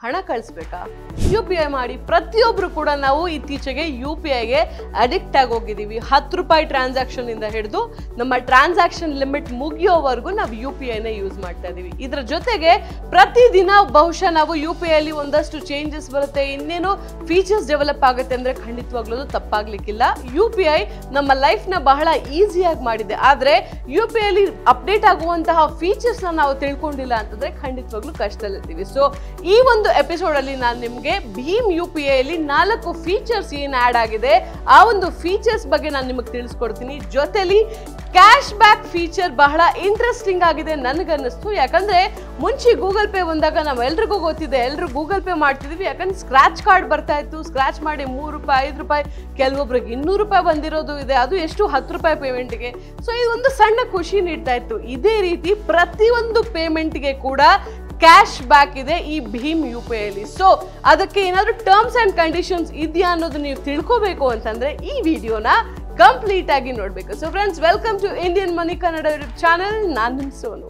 ಹಣ ಕಳಿಸ್ಬೇಕಾ you P I ಮಾಡಿ ಪ್ರತಿಯೊಬ್ರು ಕೂಡ ನಾವು ಇತ್ತೀಚೆಗೆ ಯು ಪಿ ಐಗೆ ಅಡಿಕ್ಟ್ ಆಗಿ ಹೋಗಿದ್ದೀವಿ ಹತ್ತು ರೂಪಾಯಿ ಟ್ರಾನ್ಸಾಕ್ಷನ್ ಇಂದ ಹಿಡಿದು ನಮ್ಮ ಟ್ರಾನ್ಸಾಕ್ಷನ್ ಲಿಮಿಟ್ ಮುಗಿಯೋವರೆಗೂ ನಾವು ಯು ಪಿ ಐನ ಯೂಸ್ ಮಾಡ್ತಾ ಇದೀವಿ ಇದ್ರ ಜೊತೆಗೆ ಪ್ರತಿದಿನ ಬಹುಶಃ ನಾವು ಯು ಪಿ ಐಲಿ ಒಂದಷ್ಟು ಚೇಂಜಸ್ ಬರುತ್ತೆ ಇನ್ನೇನು ಫೀಚರ್ಸ್ ಡೆವಲಪ್ ಆಗುತ್ತೆ ಅಂದ್ರೆ ಖಂಡಿತವಾಗ್ಲೂ ಅದು ತಪ್ಪಾಗ್ಲಿಕ್ಕಿಲ್ಲ ಯು ಪಿ ಐ ನಮ್ಮ ಲೈಫ್ನ ಬಹಳ ಈಸಿಯಾಗಿ ಮಾಡಿದೆ ಆದ್ರೆ ಯು ಪಿ ಐಲಿ ಅಪ್ಡೇಟ್ ಆಗುವಂತಹ ಫೀಚರ್ಸ್ನ ನಾವು ತಿಳ್ಕೊಂಡಿಲ್ಲ ಅಂತಂದ್ರೆ ಖಂಡಿತವಾಗ್ಲೂ ಕಷ್ಟದಲ್ಲಿರ್ತೀವಿ ಸೊ ಈ ಒಂದು ಎಪಿಸೋಡ್ ಅಲ್ಲಿ ನಾನು ನಿಮಗೆ ಭೀಮ್ ಯು ಪಿ ಐಲಿ ನಾಲ್ಕು ಫೀಚರ್ಸ್ ಏನ್ ಆಡ್ ಆಗಿದೆ ಆ ಒಂದು ಫೀಚರ್ಸ್ ಬಗ್ಗೆ ನಾನು ನಿಮಗೆ ತಿಳಿಸ್ಕೊಡ್ತೀನಿ ಜೊತೆಲಿ ಕ್ಯಾಶ್ ಬ್ಯಾಕ್ ಫೀಚರ್ ಬಹಳ ಇಂಟ್ರೆಸ್ಟಿಂಗ್ ಆಗಿದೆ ನನಗನ್ನಿಸ್ತು ಯಾಕಂದ್ರೆ ಮುಂಚೆ ಗೂಗಲ್ ಪೇ ಬಂದಾಗ ನಾವೆಲ್ರಿಗೂ ಗೊತ್ತಿದೆ ಎಲ್ಲರೂ ಗೂಗಲ್ ಪೇ ಮಾಡ್ತಿದ್ವಿ ಯಾಕಂದ್ರೆ ಸ್ಕ್ರಾಚ್ ಕಾರ್ಡ್ ಬರ್ತಾ ಇತ್ತು ಸ್ಕ್ರಾಚ್ ಮಾಡಿ ಮೂರು ರೂಪಾಯಿ ಐದು ರೂಪಾಯಿ ಕೆಲವೊಬ್ರಿಗೆ ಇನ್ನೂರು ರೂಪಾಯಿ ಬಂದಿರೋದು ಇದೆ ಅದು ಎಷ್ಟು ಹತ್ತು ರೂಪಾಯಿ ಪೇಮೆಂಟ್ಗೆ ಸೊ ಇದೊಂದು ಸಣ್ಣ ಖುಷಿ ನೀಡ್ತಾ ಇತ್ತು ಇದೇ ರೀತಿ ಪ್ರತಿಯೊಂದು ಪೇಮೆಂಟ್ಗೆ ಕೂಡ ಕ್ಯಾಶ್ ಬ್ಯಾಕ್ ಇದೆ ಈ ಭೀಮ್ ಯು ಪಿ ಐಲಿ ಸೊ ಅದಕ್ಕೆ ಏನಾದರೂ ಟರ್ಮ್ಸ್ ಆ್ಯಂಡ್ ಕಂಡೀಷನ್ಸ್ ಇದೆಯಾ ಅನ್ನೋದು ನೀವು ತಿಳ್ಕೋಬೇಕು ಅಂತಂದ್ರೆ ಈ ವಿಡಿಯೋನ ಕಂಪ್ಲೀಟ್ ಆಗಿ ನೋಡಬೇಕು so friends welcome to Indian money Kannada YouTube channel ನಾನು ನಿಮ್ ಸೋನು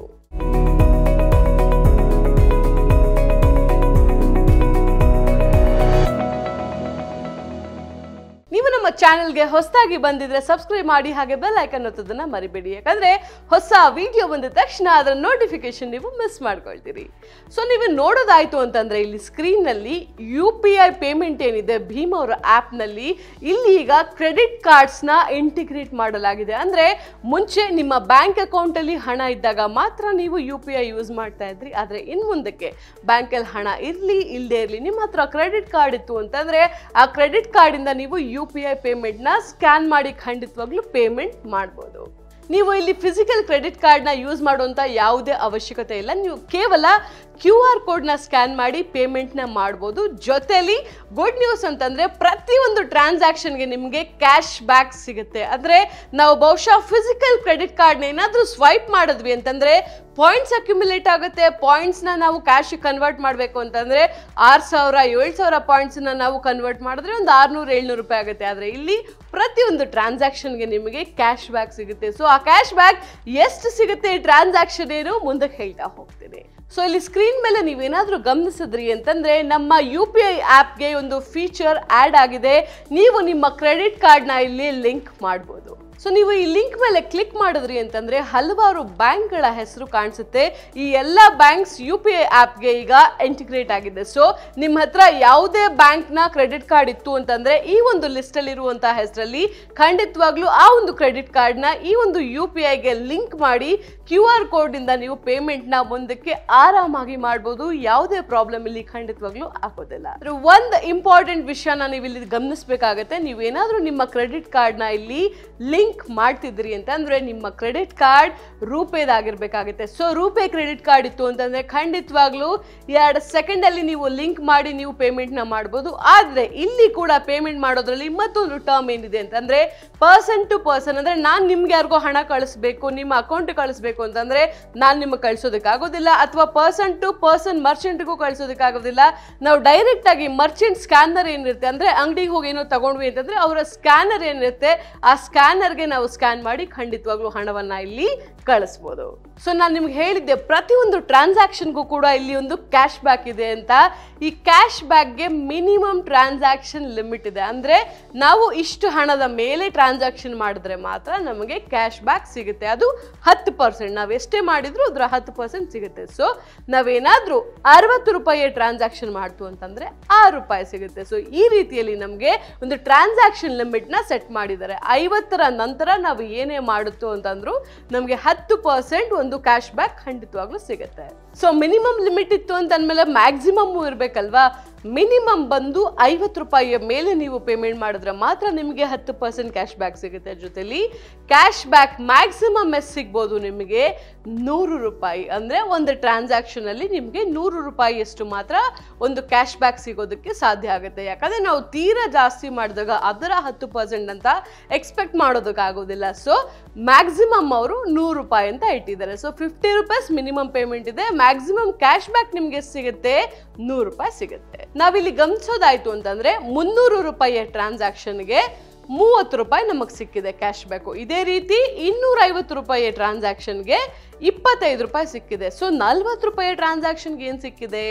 ನೀವು ನಮ್ಮ ಚಾನೆಲ್ಗೆ ಹೊಸದಾಗಿ ಬಂದಿದ್ರೆ ಸಬ್ಸ್ಕ್ರೈಬ್ ಮಾಡಿ ಹಾಗೆ ಬೆಲ್ ಐಕನ್ ಒತ್ತೋದನ್ನ ಮರಿಬೇಡಿ ಯಾಕಂದ್ರೆ ಹೊಸ ವಿಡಿಯೋ ಬಂದ ತಕ್ಷಣ ಅದರ ನೋಟಿಫಿಕೇಶನ್ ನೀವು ಮಿಸ್ ಮಾಡ್ಕೊಳ್ತೀರಿ ಸೊ ನೀವು ನೋಡೋದಾಯ್ತು ಅಂತಂದ್ರೆ ಇಲ್ಲಿ ಸ್ಕ್ರೀನ್ ನಲ್ಲಿ ಯು ಪಿ ಐ ಪೇಮೆಂಟ್ ಏನಿದೆ ಭೀಮ್ ಅವರ ಆಪ್ ನಲ್ಲಿ ಇಲ್ಲಿ ಈಗ ಕ್ರೆಡಿಟ್ ಕಾರ್ಡ್ಸ್ ನ ಇಂಟಿಗ್ರೇಟ್ ಮಾಡಲಾಗಿದೆ ಅಂದ್ರೆ ಮುಂಚೆ ನಿಮ್ಮ ಬ್ಯಾಂಕ್ ಅಕೌಂಟ್ ಅಲ್ಲಿ ಹಣ ಇದ್ದಾಗ ಮಾತ್ರ ನೀವು ಯು ಪಿ ಐ ಯೂಸ್ ಮಾಡ್ತಾ ಇದ್ರಿ ಆದ್ರೆ ಇನ್ ಮುಂದಕ್ಕೆ ಬ್ಯಾಂಕಲ್ಲಿ ಹಣ ಇರ್ಲಿ ಇಲ್ಲದೆ ಇರಲಿ ನಿಮ್ಮ ಹತ್ರ ಕ್ರೆಡಿಟ್ ಕಾರ್ಡ್ ಇತ್ತು ಅಂತಂದ್ರೆ ಆ ಕ್ರೆಡಿಟ್ ಕಾರ್ಡ್ ಇಂದ ನೀವು ಯು ಪಿ ಐ ಪೇಮೆಂಟ್ನ ಸ್ಕ್ಯಾನ್ ಮಾಡಿ ಖಂಡಿತವಾಗ್ಲೂ ಪೇಮೆಂಟ್ ಮಾಡ್ಬೋದು ನೀವು ಇಲ್ಲಿ ಫಿಸಿಕಲ್ ಕ್ರೆಡಿಟ್ ಕಾರ್ಡ್ನ ಯೂಸ್ ಮಾಡುವಂಥ ಯಾವುದೇ ಅವಶ್ಯಕತೆ ಇಲ್ಲ ನೀವು ಕೇವಲ ಕ್ಯೂ ಆರ್ ಕೋಡ್ನ ಸ್ಕ್ಯಾನ್ ಮಾಡಿ ಪೇಮೆಂಟ್ನ ಮಾಡ್ಬೋದು ಜೊತೆಲಿ ಗುಡ್ ನ್ಯೂಸ್ ಅಂತಂದರೆ ಪ್ರತಿಯೊಂದು ಟ್ರಾನ್ಸಾಕ್ಷನ್ಗೆ ನಿಮಗೆ ಕ್ಯಾಶ್ ಬ್ಯಾಕ್ ಸಿಗುತ್ತೆ ಅಂದರೆ ನಾವು ಬಹುಶಃ ಫಿಸಿಕಲ್ ಕ್ರೆಡಿಟ್ ಕಾರ್ಡ್ನ ಏನಾದರೂ ಸ್ವೈಪ್ ಮಾಡಿದ್ವಿ ಅಂತಂದರೆ ಪಾಯಿಂಟ್ಸ್ ಅಕ್ಯುಮುಲೇಟ್ ಆಗುತ್ತೆ ಪಾಯಿಂಟ್ಸ್ನ ನಾವು ಕ್ಯಾಶ್ ಕನ್ವರ್ಟ್ ಮಾಡಬೇಕು ಅಂತಂದರೆ ಆರು ಸಾವಿರ ಏಳು ಸಾವಿರ ಪಾಯಿಂಟ್ಸ್ನ ನಾವು ಕನ್ವರ್ಟ್ ಮಾಡಿದ್ರೆ ಒಂದು ಆರುನೂರು ಏಳ್ನೂರು ರೂಪಾಯಿ ಆಗುತ್ತೆ ಆದರೆ ಇಲ್ಲಿ ಪ್ರತಿಯೊಂದು ಟ್ರಾನ್ಸಾಕ್ಷನ್ಗೆ ನಿಮಗೆ ಕ್ಯಾಶ್ ಬ್ಯಾಕ್ ಸಿಗುತ್ತೆ ಸೊ ಆ ಕ್ಯಾಶ್ ಬ್ಯಾಕ್ ಎಷ್ಟು ಸಿಗುತ್ತೆ ಈ ಟ್ರಾನ್ಸಾಕ್ಷನ್ ಏನು ಮುಂದಕ್ಕೆ ಹೇಳ್ತಾ ಹೋಗ್ತೀನಿ ಸೊ ಇಲ್ಲಿ ಸ್ಕ್ರೀನ್ ಮೇಲೆ ನೀವೇನಾದರೂ ಗಮನಿಸಿದ್ರಿ ಅಂತಂದ್ರೆ ನಮ್ಮ ಯು ಪಿ ಐ ಆ್ಯಪ್ಗೆ ಒಂದು ಫೀಚರ್ ಆ್ಯಡ್ ಆಗಿದೆ ನೀವು ನಿಮ್ಮ ಕ್ರೆಡಿಟ್ ಕಾರ್ಡ್ನ ಇಲ್ಲಿ ಲಿಂಕ್ ಮಾಡ್ಬೋದು ಸೊ ನೀವು ಈ ಲಿಂಕ್ ಮೇಲೆ ಕ್ಲಿಕ್ ಮಾಡಿದ್ರಿ ಅಂತಂದ್ರೆ ಹಲವಾರು ಬ್ಯಾಂಕ್ಗಳ ಹೆಸರು ಕಾಣಿಸುತ್ತೆ ಈ ಎಲ್ಲ ಬ್ಯಾಂಕ್ಸ್ ಯು ಪಿ ಐ ಆ್ಯಪ್ಗೆ ಈಗ ಇಂಟಿಗ್ರೇಟ್ ಆಗಿದೆ ಸೊ ನಿಮ್ಮ ಹತ್ರ ಯಾವುದೇ ಬ್ಯಾಂಕ್ನ ಕ್ರೆಡಿಟ್ ಕಾರ್ಡ್ ಇತ್ತು ಅಂತಂದ್ರೆ ಈ ಒಂದು ಲಿಸ್ಟಲ್ಲಿ ಇರುವಂತಹ ಹೆಸರಲ್ಲಿ ಖಂಡಿತವಾಗ್ಲೂ ಆ ಒಂದು ಕ್ರೆಡಿಟ್ ಕಾರ್ಡ್ನ ಈ ಒಂದು ಯು ಪಿ ಐಗೆ ಲಿಂಕ್ ಮಾಡಿ ಕ್ಯೂ ಆರ್ ಕೋಡ್ ಇಂದ ನೀವು ಪೇಮೆಂಟ್ನ ಮುಂದಕ್ಕೆ ಆರಾಮಾಗಿ ಮಾಡ್ಬೋದು ಯಾವುದೇ ಪ್ರಾಬ್ಲಮ್ ಇಲ್ಲಿ ಖಂಡಿತವಾಗ್ಲೂ ಆಗೋದಿಲ್ಲ ಆದ್ರೆ ಒಂದು ಇಂಪಾರ್ಟೆಂಟ್ ವಿಷಯನ ನೀವು ಇಲ್ಲಿ ಗಮನಿಸಬೇಕಾಗತ್ತೆ ನೀವೇನಾದ್ರೂ ನಿಮ್ಮ ಕ್ರೆಡಿಟ್ ಕಾರ್ಡ್ನ ಇಲ್ಲಿ ಲಿಂಕ್ ಮಾಡ್ತಿದ್ರಿ ಅಂತ ಅಂದ್ರೆ ನಿಮ್ಮ ಕ್ರೆಡಿಟ್ ಕಾರ್ಡ್ ರೂಪೇದಾಗಿರ್ಬೇಕಾಗುತ್ತೆ ಸೊ ರೂಪೇ ಕ್ರೆಡಿಟ್ ಕಾರ್ಡ್ ಇತ್ತು ಅಂತಂದ್ರೆ ಖಂಡಿತವಾಗ್ಲೂ ಎರಡು ಸೆಕೆಂಡ್ ಅಲ್ಲಿ ನೀವು ಲಿಂಕ್ ಮಾಡಿ ನೀವು ಪೇಮೆಂಟ್ ನ ಮಾಡ್ಬೋದು ಆದ್ರೆ ಇಲ್ಲಿ ಕೂಡ ಪೇಮೆಂಟ್ ಮಾಡೋದ್ರಲ್ಲಿ ಮತ್ತೊಂದು ಟರ್ಮ್ ಏನಿದೆ ಅಂತಂದ್ರೆ ಪರ್ಸನ್ ಟು ಪರ್ಸನ್ ಅಂದ್ರೆ ನಾನು ನಿಮ್ಗೆ ಯಾರಿಗೋ ಹಣ ಕಳಿಸ್ಬೇಕು ನಿಮ್ಮ ಅಕೌಂಟ್ ಕಳಿಸ್ಬೇಕು ಅಂತಂದ್ರೆ ನಾನು ನಿಮಗೆ ಕಳಿಸೋದಕ್ಕಾಗೋದಿಲ್ಲ ಅಥವಾ ಪರ್ಸನ್ ಟು ಪರ್ಸನ್ ಮರ್ಚೆಂಟ್ಗೂ ಕಳಿಸೋದಕ್ಕಾಗೋದಿಲ್ಲ ನಾವು ಡೈರೆಕ್ಟ್ ಆಗಿ ಮರ್ಚೆಂಟ್ ಸ್ಕ್ಯಾನರ್ ಏನಿರುತ್ತೆ ಅಂದ್ರೆ ಅಂಗಡಿಗೆ ಹೋಗಿ ಏನೋ ತಗೊಂಡ್ವಿ ಅಂತಂದ್ರೆ ಅವರ ಸ್ಕ್ಯಾನರ್ ಏನಿರುತ್ತೆ ಆ ಸ್ಕ್ಯಾನರ್ಗೆ ನಾವು ಸ್ಕ್ಯಾನ್ ಮಾಡಿ ಖಂಡಿತವಾಗ್ಲೂ ಹಣವನ್ನ ಇಲ್ಲಿ ಕಳಿಸ್ಬೋದು ಸೊ ನಾನು ನಿಮ್ಗೆ ಹೇಳಿದ್ದೆ ಪ್ರತಿಯೊಂದು ಟ್ರಾನ್ಸಾಕ್ಷನ್ಗೂ ಕೂಡ ಇಲ್ಲಿ ಒಂದು ಕ್ಯಾಶ್ ಬ್ಯಾಕ್ ಇದೆ ಅಂತ ಈ ಕ್ಯಾಶ್ ಬ್ಯಾಕ್ಗೆ ಮಿನಿಮಮ್ ಟ್ರಾನ್ಸಾಕ್ಷನ್ ಲಿಮಿಟ್ ಇದೆ ಅಂದ್ರೆ ನಾವು ಇಷ್ಟು ಹಣದ ಮೇಲೆ ಟ್ರಾನ್ಸಾಕ್ಷನ್ ಮಾಡಿದ್ರೆ ಮಾತ್ರ ನಮಗೆ ಕ್ಯಾಶ್ ಬ್ಯಾಕ್ ಸಿಗುತ್ತೆ ಅದು ಹತ್ತು ಪರ್ಸೆಂಟ್ ನಾವು ಎಷ್ಟೇ ಮಾಡಿದ್ರು ಅದರ ಹತ್ತು ಪರ್ಸೆಂಟ್ ಸಿಗುತ್ತೆ ಸೊ ನಾವೇನಾದ್ರೂ ಅರವತ್ತು ರೂಪಾಯಿ ಟ್ರಾನ್ಸಾಕ್ಷನ್ ಮಾಡ್ತು ಅಂತಂದ್ರೆ ಆರು ರೂಪಾಯಿ ಸಿಗುತ್ತೆ ಸೊ ಈ ರೀತಿಯಲ್ಲಿ ನಮಗೆ ಒಂದು ಟ್ರಾನ್ಸಾಕ್ಷನ್ ಲಿಮಿಟ್ನ ಸೆಟ್ ಮಾಡಿದ್ದಾರೆ ಐವತ್ತರ ನಂತರ ನಾವು ಏನೇ ಮಾಡುತ್ತೋ ಅಂತಂದ್ರು ನಮಗೆ ಹತ್ತು ಪರ್ಸೆಂಟ್ ಒಂದು ಕ್ಯಾಶ್ ಬ್ಯಾಕ್ ಖಂಡಿತವಾಗ್ಲೂ ಸಿಗುತ್ತೆ ಸೊ ಮಿನಿಮಮ್ ಲಿಮಿಟ್ ಇತ್ತು ಅಂತ ಅಂದಮೇಲೆ ಮ್ಯಾಕ್ಸಿಮಮ್ ಇರಬೇಕಲ್ವಾ ಮಿನಿಮಮ್ ಬಂದು ಐವತ್ತು ರೂಪಾಯಿಯ ಮೇಲೆ ನೀವು ಪೇಮೆಂಟ್ ಮಾಡಿದ್ರೆ ಮಾತ್ರ ನಿಮಗೆ ಹತ್ತು ಪರ್ಸೆಂಟ್ ಕ್ಯಾಶ್ ಬ್ಯಾಕ್ ಸಿಗುತ್ತೆ ಜೊತೆಲಿ ಕ್ಯಾಶ್ ಬ್ಯಾಕ್ ಮ್ಯಾಕ್ಸಿಮಮ್ ಎಷ್ಟು ಸಿಗ್ಬೋದು ನಿಮಗೆ ನೂರು ರೂಪಾಯಿ ಅಂದರೆ ಒಂದು ಟ್ರಾನ್ಸಾಕ್ಷನಲ್ಲಿ ನಿಮಗೆ ನೂರು ರೂಪಾಯಿಯಷ್ಟು ಮಾತ್ರ ಒಂದು ಕ್ಯಾಶ್ ಬ್ಯಾಕ್ ಸಿಗೋದಕ್ಕೆ ಸಾಧ್ಯ ಆಗುತ್ತೆ ಯಾಕಂದರೆ ನಾವು ತೀರಾ ಜಾಸ್ತಿ ಮಾಡಿದಾಗ ಅದರ ಹತ್ತು ಪರ್ಸೆಂಟ್ ಅಂತ ಎಕ್ಸ್ಪೆಕ್ಟ್ ಮಾಡೋದಕ್ಕಾಗೋದಿಲ್ಲ ಸೊ ಮ್ಯಾಕ್ಸಿಮಮ್ ಅವರು ನೂರು ರೂಪಾಯಿ ಅಂತ ಇಟ್ಟಿದ್ದಾರೆ so fifty rupees minimum payment ಇದೆ ಮ್ಯಾಕ್ಸಿಮಮ್ ಕ್ಯಾಶ್ ಬ್ಯಾಕ್ ನಿಮ್ಗೆ ಎಷ್ಟು ಸಿಗುತ್ತೆ ನೂರು ರೂಪಾಯಿ ಸಿಗುತ್ತೆ ನಾವಿಲ್ಲಿ ಗಮನಿಸೋದಾಯ್ತು ಅಂತಂದ್ರೆ ಮುನ್ನೂರು ರೂಪಾಯಿಯ ಟ್ರಾನ್ಸಾಕ್ಷನ್ಗೆ ಮೂವತ್ತು ರೂಪಾಯಿ ನಮಗೆ ಸಿಕ್ಕಿದೆ ಕ್ಯಾಶ್ ಬ್ಯಾಕು ಇದೇ ರೀತಿ ಇನ್ನೂರ ಐವತ್ತು ರೂಪಾಯಿಯ ಟ್ರಾನ್ಸಾಕ್ಷನ್ಗೆ ಇಪ್ಪತ್ತೈದು ರೂಪಾಯಿ ಸಿಕ್ಕಿದೆ ಸೊ ನಲ್ವತ್ತು ರೂಪಾಯಿಯ ಟ್ರಾನ್ಸಾಕ್ಷನ್ಗೆ ಏನು ಸಿಕ್ಕಿದೆ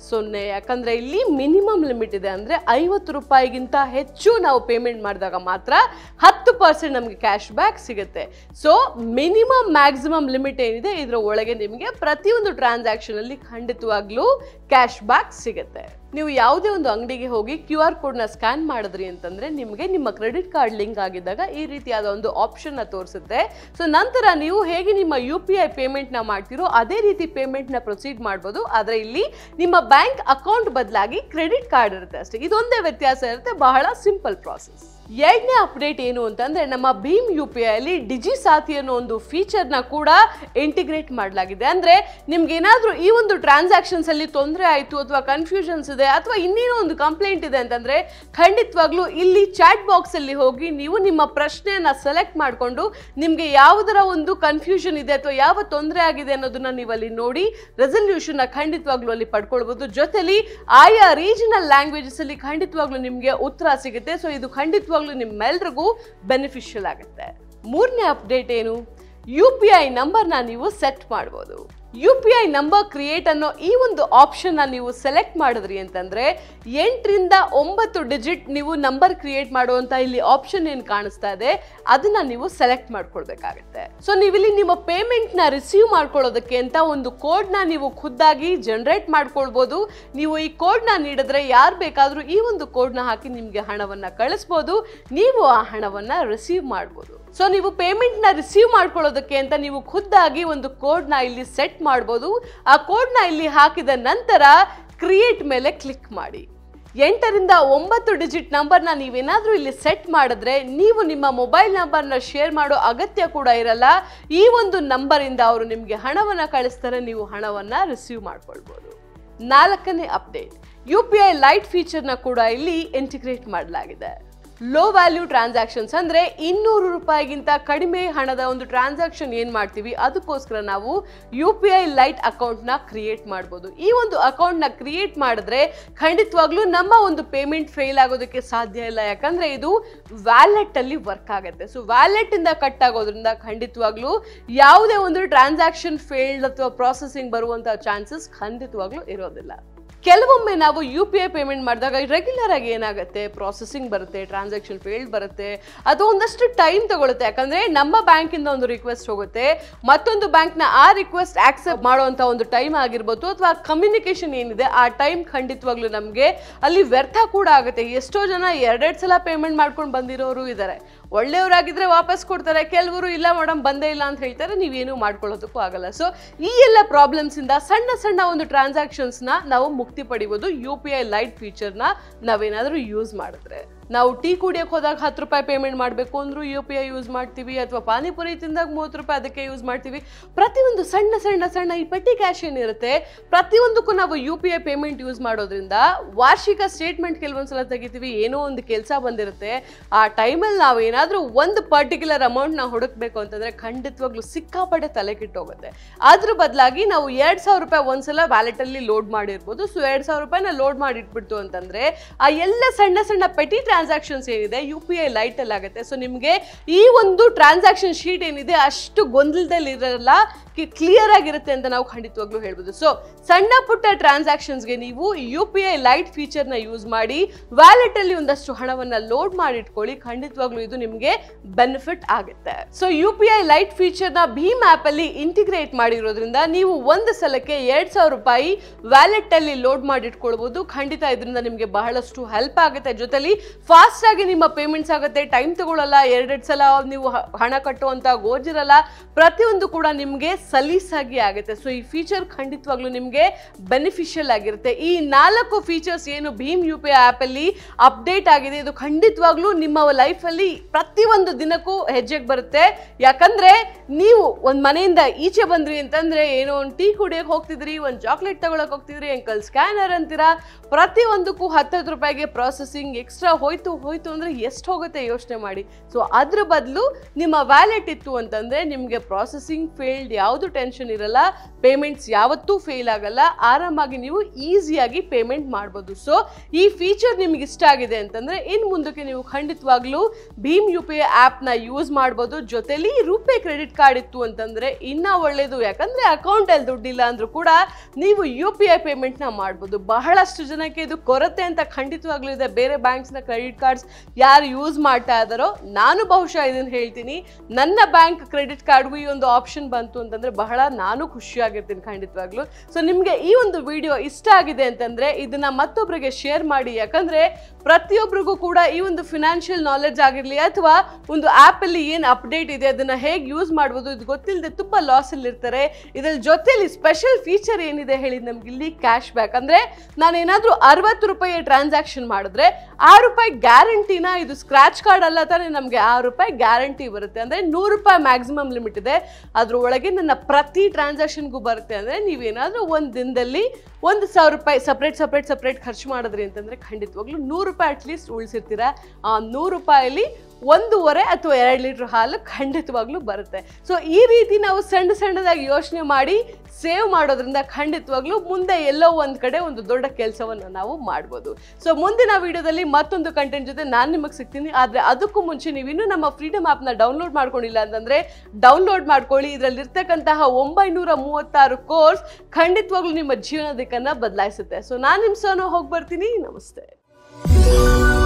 ಸೊನ್ನೆ ಯಾಕಂದ್ರೆ ಇಲ್ಲಿ ಮಿನಿಮಮ್ ಲಿಮಿಟ್ ಇದೆ ಅಂದ್ರೆ ಐವತ್ತು ರೂಪಾಯಿಗಿಂತ ಹೆಚ್ಚು ನಾವು ಪೇಮೆಂಟ್ ಮಾಡಿದಾಗ ಮಾತ್ರ ಹತ್ತು ಪರ್ಸೆಂಟ್ ನಮಗೆ ಕ್ಯಾಶ್ ಬ್ಯಾಕ್ ಸಿಗುತ್ತೆ ಸೊ ಮಿನಿಮಮ್ ಮ್ಯಾಕ್ಸಿಮಮ್ ಲಿಮಿಟ್ ಏನಿದೆ ಇದರ ಒಳಗೆ ನಿಮಗೆ ಪ್ರತಿಯೊಂದು ಟ್ರಾನ್ಸಾಕ್ಷನ್ ಅಲ್ಲಿ ಖಂಡಿತವಾಗ್ಲೂ ಕ್ಯಾಶ್ ಬ್ಯಾಕ್ ಸಿಗುತ್ತೆ ನೀವು ಯಾವುದೇ ಒಂದು ಅಂಗಡಿಗೆ ಹೋಗಿ ಕ್ಯೂ ಆರ್ ಕೋಡ್ನ ಸ್ಕ್ಯಾನ್ ಮಾಡಿದ್ರಿ ಅಂತಂದ್ರೆ ನಿಮಗೆ ನಿಮ್ಮ ಕ್ರೆಡಿಟ್ ಕಾರ್ಡ್ ಲಿಂಕ್ ಆಗಿದ್ದಾಗ ಈ ರೀತಿಯಾದ ಒಂದು ಆಪ್ಷನ್ನ ತೋರಿಸುತ್ತೆ ಸೊ ನಂತರ ನೀವು ಹೇಗೆ ನಿಮ್ಮ ಯು ಪಿ ಐ ಪೇಮೆಂಟ್ನ ಮಾಡ್ತೀರೋ ಅದೇ ರೀತಿ ಪೇಮೆಂಟ್ನ ಪ್ರೊಸೀಡ್ ಮಾಡ್ಬೋದು ಆದರೆ ಇಲ್ಲಿ ನಿಮ್ಮ ಬ್ಯಾಂಕ್ ಅಕೌಂಟ್ ಬದಲಾಗಿ ಕ್ರೆಡಿಟ್ ಕಾರ್ಡ್ ಇರುತ್ತೆ ಅಷ್ಟೇ ಇದೊಂದೇ ವ್ಯತ್ಯಾಸ ಇರುತ್ತೆ ಬಹಳ ಸಿಂಪಲ್ ಪ್ರಾಸೆಸ್ ಎರಡನೇ ಅಪ್ಡೇಟ್ ಏನು ಅಂತಂದ್ರೆ ನಮ್ಮ ಭೀಮ್ ಯು ಪಿ ಐ ಅಲ್ಲಿ ಡಿಜಿ ಸಾಥಿ ಅನ್ನೋ ಒಂದು ಫೀಚರ್ನ ಕೂಡ ಇಂಟಿಗ್ರೇಟ್ ಮಾಡಲಾಗಿದೆ ಅಂದ್ರೆ ನಿಮ್ಗೆ ಏನಾದ್ರೂ ಈ ಒಂದು ಟ್ರಾನ್ಸಾಕ್ಷನ್ಸ್ ಅಲ್ಲಿ ತೊಂದರೆ ಆಯಿತು ಅಥವಾ ಕನ್ಫ್ಯೂಷನ್ಸ್ ಇದೆ ಅಥವಾ ಇನ್ನೇನೋ ಒಂದು ಕಂಪ್ಲೇಂಟ್ ಇದೆ ಅಂತಂದ್ರೆ ಖಂಡಿತವಾಗ್ಲೂ ಇಲ್ಲಿ ಚಾಟ್ ಬಾಕ್ಸ್ ಅಲ್ಲಿ ಹೋಗಿ ನೀವು ನಿಮ್ಮ ಪ್ರಶ್ನೆಯನ್ನ ಸೆಲೆಕ್ಟ್ ಮಾಡಿಕೊಂಡು ನಿಮ್ಗೆ ಯಾವುದರ ಒಂದು ಕನ್ಫ್ಯೂಷನ್ ಇದೆ ಅಥವಾ ಯಾವ ತೊಂದರೆ ಆಗಿದೆ ಅನ್ನೋದನ್ನ ನೀವು ಅಲ್ಲಿ ನೋಡಿ ರೆಸಲ್ಯೂಷನ್ ಖಂಡಿತವಾಗ್ಲೂ ಅಲ್ಲಿ ಪಡ್ಕೊಳ್ಬಹುದು ಜೊತೆಲಿ ಆಯಾ ರೀಜನಲ್ ಲ್ಯಾಂಗ್ವೇಜಸ್ ಅಲ್ಲಿ ಖಂಡಿತವಾಗ್ಲೂ ನಿಮ್ಗೆ ಉತ್ತರ ಸಿಗುತ್ತೆ ಸೊ ಇದು ಖಂಡಿತವಾಗ್ಲೂ ನಿಮ್ಮೆಲ್ರಿಗೂ ಬೆನಿಫಿಷಿಯಲ್ ಆಗುತ್ತೆ ಮೂರನೇ ಅಪ್ಡೇಟ್ ಏನು ಯು ಪಿ ಐ ನಂಬರ್ನ ನೀವು ಸೆಟ್ ಮಾಡ್ಬೋದು U P I number create ಅನ್ನೋ ಈ ಒಂದು ಆಪ್ಷನ್ನ ನೀವು ಸೆಲೆಕ್ಟ್ ಮಾಡಿದ್ರಿ ಅಂತಂದ್ರೆ ಎಂಟರಿಂದ ಒಂಬತ್ತು ಡಿಜಿಟ್ ನೀವು ನಂಬರ್ ಕ್ರಿಯೇಟ್ ಮಾಡುವಂತ ಇಲ್ಲಿ ಆಪ್ಷನ್ ಏನು ಕಾಣಿಸ್ತಾ ಇದೆ ಅದನ್ನ ನೀವು ಸೆಲೆಕ್ಟ್ ಮಾಡ್ಕೊಳ್ಬೇಕಾಗುತ್ತೆ ಸೊ ನೀವಿಲ್ಲಿ ನಿಮ್ಮ ಪೇಮೆಂಟ್ನ ರಿಸೀವ್ ಮಾಡ್ಕೊಳ್ಳೋದಕ್ಕೆ ಅಂತ ಒಂದು ಕೋಡ್ನ ನೀವು ಖುದ್ದಾಗಿ ಜನರೇಟ್ ಮಾಡ್ಕೊಳ್ಬೋದು ನೀವು ಈ ಕೋಡ್ನ ನೀಡಿದ್ರೆ ಯಾರು ಬೇಕಾದರೂ ಈ ಒಂದು ಕೋಡ್ನ ಹಾಕಿ ನಿಮಗೆ ಹಣವನ್ನ ಕಳಿಸ್ಬೋದು ನೀವು ಆ ಹಣವನ್ನ ರಿಸೀವ್ ಮಾಡ್ಬೋದು ಸೊ ನೀವು ಪೇಮೆಂಟ್ನ ರಿಸೀವ್ ಮಾಡ್ಕೊಳ್ಳೋದಕ್ಕೆ ಅಂತ ನೀವು ಖುದ್ದಾಗಿ ಒಂದು ಕೋಡ್ನ ಇಲ್ಲಿ ಸೆಟ್ ಮಾಡ್ಬೋದು ಆ ಕೋಡ್ನ ಇಲ್ಲಿ ಹಾಕಿದ ನಂತರ ಕ್ರಿಯೇಟ್ ಮೇಲೆ ಕ್ಲಿಕ್ ಮಾಡಿ ಎಂಟರಿಂದ ಒಂಬತ್ತು ಡಿಜಿಟ್ ನಂಬರ್ನ ನೀವೇನಾದರೂ ಇಲ್ಲಿ ಸೆಟ್ ಮಾಡಿದ್ರೆ ನೀವು ನಿಮ್ಮ ಮೊಬೈಲ್ ನಂಬರ್ನ ಶೇರ್ ಮಾಡೋ ಅಗತ್ಯ ಕೂಡ ಇರಲ್ಲ ಈ ಒಂದು ನಂಬರಿಂದ ಅವರು ನಿಮಗೆ ಹಣವನ್ನು ಕಳಿಸ್ತಾರೆ ನೀವು ಹಣವನ್ನು ರಿಸೀವ್ ಮಾಡ್ಕೊಳ್ಬೋದು ನಾಲ್ಕನೇ update U P I lite ಫೀಚರ್ನ ಕೂಡ ಇಲ್ಲಿ ಇಂಟಿಗ್ರೇಟ್ ಮಾಡಲಾಗಿದೆ ಲೋ ವ್ಯಾಲ್ಯೂ ಟ್ರಾನ್ಸಾಕ್ಷನ್ಸ್ ಅಂದ್ರೆ ಇನ್ನೂರು ರೂಪಾಯಿಗಿಂತ ಕಡಿಮೆ ಹಣದ ಒಂದು ಟ್ರಾನ್ಸಾಕ್ಷನ್ ಏನ್ ಮಾಡ್ತೀವಿ ಅದಕ್ಕೋಸ್ಕರ ನಾವು ಯು ಪಿ ಐ ಲೈಟ್ ಅಕೌಂಟ್ನ ಕ್ರಿಯೇಟ್ ಮಾಡ್ಬೋದು ಈ ಒಂದು ಅಕೌಂಟ್ನ ಕ್ರಿಯೇಟ್ ಮಾಡಿದ್ರೆ ಖಂಡಿತವಾಗ್ಲೂ ನಮ್ಮ ಒಂದು ಪೇಮೆಂಟ್ ಫೇಲ್ ಆಗೋದಕ್ಕೆ ಸಾಧ್ಯ ಇಲ್ಲ ಯಾಕಂದ್ರೆ ಇದು ವ್ಯಾಲೆಟ್ ಅಲ್ಲಿ ವರ್ಕ್ ಆಗುತ್ತೆ ಸೊ ವ್ಯಾಲೆಟ್ ಇಂದ ಕಟ್ ಆಗೋದ್ರಿಂದ ಖಂಡಿತವಾಗ್ಲೂ ಯಾವುದೇ ಒಂದು ಟ್ರಾನ್ಸಾಕ್ಷನ್ ಫೇಲ್ಡ್ ಅಥವಾ ಪ್ರಾಸೆಸಿಂಗ್ ಬರುವಂತ ಚಾನ್ಸಸ್ ಖಂಡಿತವಾಗ್ಲೂ ಇರೋದಿಲ್ಲ ಕೆಲವೊಮ್ಮೆ ನಾವು ಯು ಪಿ ಐ ಪೇಮೆಂಟ್ ಮಾಡಿದಾಗ ರೆಗ್ಯುಲರ್ ಆಗಿ ಏನಾಗುತ್ತೆ ಪ್ರಾಸೆಸಿಂಗ್ ಬರುತ್ತೆ ಟ್ರಾನ್ಸಾಕ್ಷನ್ ಫೇಲ್ಡ್ ಬರುತ್ತೆ ಅದು ಒಂದಷ್ಟು ಟೈಮ್ ತಗೊಳುತ್ತೆ ಯಾಕಂದ್ರೆ ನಮ್ಮ ಬ್ಯಾಂಕಿಂದ ಒಂದು ರಿಕ್ವೆಸ್ಟ್ ಹೋಗುತ್ತೆ ಮತ್ತೊಂದು ಬ್ಯಾಂಕ್ನ ಆ ರಿಕ್ವೆಸ್ಟ್ ಆಕ್ಸೆಪ್ಟ್ ಮಾಡುವಂತ ಒಂದು ಟೈಮ್ ಆಗಿರ್ಬೋದು ಅಥವಾ ಕಮ್ಯುನಿಕೇಶನ್ ಏನಿದೆ ಆ ಟೈಮ್ ಖಂಡಿತವಾಗ್ಲೂ ನಮಗೆ ಅಲ್ಲಿ ವ್ಯರ್ಥ ಕೂಡ ಆಗುತ್ತೆ ಎಷ್ಟೋ ಜನ ಎರಡೆರಡು ಸಲ ಪೇಮೆಂಟ್ ಮಾಡ್ಕೊಂಡು ಬಂದಿರೋರು ಇದ್ದಾರೆ ಒಳ್ಳೆಯವರಾಗಿದ್ರೆ ವಾಪಸ್ ಕೊಡ್ತಾರೆ ಕೆಲವರು ಇಲ್ಲ ಮೇಡಮ್ ಬಂದೇ ಇಲ್ಲ ಅಂತ ಹೇಳ್ತಾರೆ ನೀವೇನು ಮಾಡ್ಕೊಳ್ಳೋದಕ್ಕೂ ಆಗಲ್ಲ ಸೊ ಈ ಎಲ್ಲ ಪ್ರಾಬ್ಲಮ್ಸ್ ಇಂದ ಸಣ್ಣ ಸಣ್ಣ ಒಂದು ಟ್ರಾನ್ಸಾಕ್ಷನ್ಸ್ ನ ನಾವು ಮುಕ್ತಿ ಪಡಿಬೋದು ಯು ಪಿ ಐ ಲೈಟ್ ಫೀಚರ್ನ ನಾವೇನಾದರೂ ಯೂಸ್ ಮಾಡಿದ್ರೆ ನಾವು ಟೀ ಕುಡಿಯೋಕೆ ಹೋದಾಗ ಹತ್ತು ರೂಪಾಯಿ ಪೇಮೆಂಟ್ ಮಾಡಬೇಕು ಅಂದ್ರೂ ಯು ಪಿ ಐ ಯೂಸ್ ಮಾಡ್ತೀವಿ ಅಥವಾ ಪಾನಿಪುರಿ ತಿಂದಾಗ ಮೂವತ್ತು ರೂಪಾಯಿ ಅದಕ್ಕೆ ಯೂಸ್ ಮಾಡ್ತೀವಿ ಪ್ರತಿಯೊಂದು ಸಣ್ಣ ಸಣ್ಣ ಸಣ್ಣ ಈ ಪೆಟ್ಟಿ ಕ್ಯಾಶ್ ಏನಿರುತ್ತೆ ಪ್ರತಿಯೊಂದಕ್ಕೂ ನಾವು U P I payment use ಮಾಡೋದ್ರಿಂದ ವಾರ್ಷಿಕ ಸ್ಟೇಟ್ಮೆಂಟ್ ಕೆಲವೊಂದ್ಸಲ ತೆಗಿತೀವಿ ಏನೋ ಒಂದು ಕೆಲಸ ಬಂದಿರುತ್ತೆ ಆ ಟೈಮಲ್ಲಿ ನಾವು ಏನಾದರೂ ಒಂದು ಪರ್ಟಿಕ್ಯುಲರ್ ಅಮೌಂಟ್ನ ಹುಡುಕ್ಬೇಕು ಅಂತಂದ್ರೆ ಖಂಡಿತವಾಗ್ಲೂ ಸಿಕ್ಕಾಪಟ್ಟೆ ತಲೆ ಕೆಟ್ಟೋಗುತ್ತೆ ಅದ್ರ ಬದಲಾಗಿ ನಾವು ಎರಡು ಸಾವಿರ ರೂಪಾಯಿ ಒಂದ್ಸಲ ವ್ಯಾಲೆಟಲ್ಲಿ ಲೋಡ್ ಮಾಡಿರ್ಬೋದು ಸೊ ಎರಡು ಸಾವಿರ ರೂಪಾಯಿನ ಲೋಡ್ ಮಾಡಿಟ್ಬಿಡ್ತು ಅಂತಂದ್ರೆ ಆ ಎಲ್ಲ ಸಣ್ಣ ಸಣ್ಣ ಪೆಟಿ ಟ್ರಾನ್ಸಾಕ್ಷನ್ಸ್ ಏನಿದೆ ಯು ಪಿ ಐ ಲೈಟಲ್ಲಿ ಆಗುತ್ತೆ ಸೊ ನಿಮಗೆ ಈ ಒಂದು ಟ್ರಾನ್ಸಾಕ್ಷನ್ ಶೀಟ್ ಏನಿದೆ ಅಷ್ಟು ಗೊಂದಲದಲ್ಲಿ ಇರಲ್ಲ ಕ್ಲಿಯರ್ ಆಗಿರುತ್ತೆ ಅಂತ ನಾವು ಖಂಡಿತವಾಗ್ಲೂ ಹೇಳ್ಬೋದು ಸೊ ಸಣ್ಣ ಪುಟ್ಟ ಟ್ರಾನ್ಸಾಕ್ಷನ್ಸ್ಗೆ ನೀವು ಯು ಪಿ ಐ ಲೈಟ್ ಫೀಚರ್ನ ಯೂಸ್ ಮಾಡಿ ವ್ಯಾಲೆಟ್ ಅಲ್ಲಿ ಒಂದಷ್ಟು ಹಣವನ್ನ ಲೋಡ್ ಮಾಡಿಟ್ಕೊಳ್ಳಿ ಖಂಡಿತವಾಗ್ಲೂ ಇದು ನಿಮಗೆ ಬೆನಿಫಿಟ್ ಆಗುತ್ತೆ so U P I lite ಫೀಚರ್ನ ಭೀಮ್ ಆಪ್ ಅಲ್ಲಿ ಇಂಟಿಗ್ರೇಟ್ ಮಾಡಿರೋದ್ರಿಂದ ನೀವು ಒಂದು ಸಲಕ್ಕೆ ಎರಡ್ ಸಾವಿರ ರೂಪಾಯಿ ವ್ಯಾಲೆಟ್ ಅಲ್ಲಿ ಲೋಡ್ ಮಾಡಿಟ್ಕೊಳ್ಬಹುದು ಖಂಡಿತ ಇದರಿಂದ ನಿಮಗೆ ಬಹಳಷ್ಟು ಹೆಲ್ಪ್ ಆಗುತ್ತೆ ಜೊತೆಲಿ ಫಾಸ್ಟ್ ಆಗಿ ನಿಮ್ಮ ಪೇಮೆಂಟ್ಸ್ ಆಗುತ್ತೆ ಟೈಮ್ ತಗೊಳ್ಳಲ್ಲ ಎರಡೆರಡು ಸಲ ನೀವು ಹ- ಹಣ ಕಟ್ಟುವಂತ ಗೋಜಿರಲ್ಲ ಪ್ರತಿಯೊಂದು ಕೂಡ ನಿಮಗೆ ಸಲೀಸಾಗಿ ಆಗುತ್ತೆ ಸೊ ಈ ಫೀಚರ್ ಖಂಡಿತವಾಗ್ಲೂ ನಿಮಗೆ ಬೆನಿಫಿಷಿಯಲ್ ಆಗಿರುತ್ತೆ ಈ ನಾಲ್ಕು ಫೀಚರ್ಸ್ ಏನು ಭೀಮ್ ಯು ಪಿ ಐ ಆ್ಯಪಲ್ಲಿ ಅಪ್ಡೇಟ್ ಆಗಿದೆ ಇದು ಖಂಡಿತವಾಗ್ಲೂ ನಿಮ್ಮ ಲೈಫಲ್ಲಿ ಪ್ರತಿಯೊಂದು ದಿನಕ್ಕೂ ಹೆಜ್ಜೆಗೆ ಬರುತ್ತೆ ಯಾಕಂದ್ರೆ ನೀವು ಒಂದು ಮನೆಯಿಂದ ಈಚೆ ಬಂದ್ರಿ ಅಂತಂದ್ರೆ ಏನೋ ಒಂದು ಟೀ ಕುಡಿಯೋಕೆ ಹೋಗ್ತಿದ್ರಿ ಒಂದು ಚಾಕ್ಲೇಟ್ ತಗೊಳಕ್ ಹೋಗ್ತಿದ್ರಿ ಅಂಕಲ್ ಸ್ಕ್ಯಾನರ್ ಅಂತೀರಾ ಪ್ರತಿಯೊಂದಕ್ಕೂ ಹತ್ತತ್ತು ರೂಪಾಯಿಗೆ ಪ್ರಾಸೆಸಿಂಗ್ ಎಕ್ಸ್ಟ್ರಾ ಹೋಯ್ತು ಹೋಯ್ತು ಹೋಯ್ತು ಅಂದರೆ ಎಷ್ಟು ಹೋಗುತ್ತೆ ಯೋಚನೆ ಮಾಡಿ ಸೊ ಅದ್ರ ಬದಲು ನಿಮ್ಮ ವ್ಯಾಲೆಟ್ ಇತ್ತು ಅಂತಂದರೆ ನಿಮಗೆ ಪ್ರಾಸೆಸಿಂಗ್ ಫೇಲ್ಡ್ ಯಾವುದು ಟೆನ್ಷನ್ ಇರಲ್ಲ ಪೇಮೆಂಟ್ಸ್ ಯಾವತ್ತೂ ಫೇಲ್ ಆಗಲ್ಲ ಆರಾಮಾಗಿ ನೀವು ಈಸಿಯಾಗಿ ಪೇಮೆಂಟ್ ಮಾಡ್ಬೋದು ಸೊ ಈ ಫೀಚರ್ ನಿಮ್ಗೆ ಇಷ್ಟ ಆಗಿದೆ ಅಂತಂದರೆ ಇನ್ನು ಮುಂದಕ್ಕೆ ನೀವು ಖಂಡಿತವಾಗ್ಲೂ ಭೀಮ್ ಯು ಪಿ ಐ ಆ್ಯಪ್ನ ಯೂಸ್ ಮಾಡ್ಬೋದು ಜೊತೆಲಿ ರುಪೇ ಕ್ರೆಡಿಟ್ ಕಾರ್ಡ್ ಇತ್ತು ಅಂತಂದರೆ ಇನ್ನೂ ಒಳ್ಳೆಯದು ಯಾಕಂದರೆ ಅಕೌಂಟಲ್ಲಿ ದುಡ್ಡಿಲ್ಲ ಅಂದರೂ ಕೂಡ ನೀವು ಯು ಪಿ ಐ ಪೇಮೆಂಟ್ನ ಮಾಡ್ಬೋದು ಬಹಳಷ್ಟು ಜನಕ್ಕೆ ಇದು ಕೊರತೆ ಅಂತ ಖಂಡಿತವಾಗ್ಲೂ ಇದೆ ಬೇರೆ ಬ್ಯಾಂಕ್ಸ್ನ ಕ್ರೆಡಿಟ್ ಕಾರ್ಡ್ಸ್ ಯಾರು ಯೂಸ್ ಮಾಡ್ತಾ ಇದ್ದಾರೋ ನಾನು ಬಹುಶಃ ಇದನ್ನು ಹೇಳ್ತೀನಿ ನನ್ನ ಬ್ಯಾಂಕ್ ಕ್ರೆಡಿಟ್ ಕಾರ್ಡ್ಗೂ ಈ ಒಂದು ಆಪ್ಷನ್ ಬಂತು ಅಂತಂದರೆ ಬಹಳ ನಾನು ಖುಷಿಯಾಗಿರ್ತೀನಿ ಖಂಡಿತವಾಗ್ಲೂ ಸೊ ನಿಮಗೆ ಈ ಒಂದು ವಿಡಿಯೋ ಇಷ್ಟ ಆಗಿದೆ ಅಂತಂದರೆ ಇದನ್ನ ಮತ್ತೊಬ್ಬರಿಗೆ ಶೇರ್ ಮಾಡಿ ಯಾಕಂದರೆ ಪ್ರತಿಯೊಬ್ಬರಿಗೂ ಕೂಡ ಈ ಒಂದು ಫಿನಾನ್ಷಿಯಲ್ ನಾಲೆಡ್ಜ್ ಆಗಿರಲಿ ಅಥವಾ ಒಂದು ಆ್ಯಪಲ್ಲಿ ಏನು ಅಪ್ಡೇಟ್ ಇದೆ ಅದನ್ನು ಹೇಗೆ ಯೂಸ್ ಮಾಡ್ಬೋದು ಇದು ಗೊತ್ತಿಲ್ಲದೆ ತುಂಬ ಲಾಸಲ್ಲಿ ಇರ್ತಾರೆ ಇದರ ಜೊತೆಲಿ ಸ್ಪೆಷಲ್ ಫೀಚರ್ ಏನಿದೆ ಹೇಳಿ ನಮ್ಗೆ ಇಲ್ಲಿ ಕ್ಯಾಶ್ ಬ್ಯಾಕ್ ಅಂದರೆ ನಾನೇನಾದರೂ ಅರವತ್ತು ರೂಪಾಯಿ ಟ್ರಾನ್ಸಾಕ್ಷನ್ ಮಾಡಿದ್ರೆ ಆ ರೂಪಾಯಿ ಗ್ಯಾರಂಟಿನ ಇದು ಸ್ಕ್ರಾಚ್ ಕಾರ್ಡ್ ಅಲ್ಲ ತಾನೇ ನಮಗೆ ಆ ರೂಪಾಯಿ ಗ್ಯಾರಂಟಿ ಬರುತ್ತೆ ಅಂದರೆ ನೂರು ರೂಪಾಯಿ ಮ್ಯಾಕ್ಸಿಮಮ್ ಲಿಮಿಟ್ ಇದೆ ಅದ್ರ ಒಳಗೆ ನನ್ನ ಪ್ರತಿ ಟ್ರಾನ್ಸಾಕ್ಷನ್ಗೂ ಬರುತ್ತೆ ಅಂದರೆ ನೀವೇನಾದರೂ ಒಂದು ದಿನದಲ್ಲಿ ಒಂದು ಸಾವಿರ ರೂಪಾಯಿ ಸಪ್ರೇಟ್ ಸಪ್ರೇಟ್ ಸಪ್ರೇಟ್ ಖರ್ಚು ಮಾಡಿದ್ರಿ ಅಂತಂದರೆ ಖಂಡಿತವಾಗ್ಲೂ ನೂರು ರೂಪಾಯಿ ಅಟ್ಲೀಸ್ಟ್ ಉಳಿಸಿರ್ತೀರ ಆ ನೂರು ರೂಪಾಯಲ್ಲಿ ಒಂದೂವರೆ ಅಥವಾ ಎರಡು ಲೀಟ್ರ್ ಹಾಲು ಖಂಡಿತವಾಗ್ಲೂ ಬರುತ್ತೆ ಸೊ ಈ ರೀತಿ ನಾವು ಸಣ್ಣ ಸಣ್ಣದಾಗಿ ಯೋಚನೆ ಮಾಡಿ ಸೇವ್ ಮಾಡೋದ್ರಿಂದ ಖಂಡಿತವಾಗ್ಲೂ ಮುಂದೆ ಎಲ್ಲೋ ಒಂದು ಕಡೆ ಒಂದು ದೊಡ್ಡ ಕೆಲಸವನ್ನು ನಾವು ಮಾಡ್ಬೋದು ಸೊ ಮುಂದಿನ ವಿಡಿಯೋದಲ್ಲಿ ಮತ್ತೊಂದು ಕಂಟೆಂಟ್ ಜೊತೆ ನಾನು ನಿಮಗೆ ಸಿಗ್ತೀನಿ ಆದರೆ ಅದಕ್ಕೂ ಮುಂಚೆ ನೀವು ಇನ್ನೂ ನಮ್ಮ ಫ್ರೀಡಮ್ ಆ್ಯಪ್ನ ಡೌನ್ಲೋಡ್ ಮಾಡ್ಕೊಂಡಿಲ್ಲ ಅಂತಂದರೆ ಡೌನ್ಲೋಡ್ ಮಾಡ್ಕೊಳ್ಳಿ ಇದರಲ್ಲಿ ಇರ್ತಕ್ಕಂತಹ ಒಂಬೈನೂರ ಮೂವತ್ತಾರು ಕೋರ್ಸ್ ಖಂಡಿತವಾಗ್ಲೂ ನಿಮ್ಮ ಜೀವನ ದಿಕ್ಕನ್ನು ಬದಲಾಯಿಸುತ್ತೆ ಸೊ ನಾನು ನಿಮ್ಮ ಸೋನು ಹೋಗಿ ಬರ್ತೀನಿ ನಮಸ್ತೆ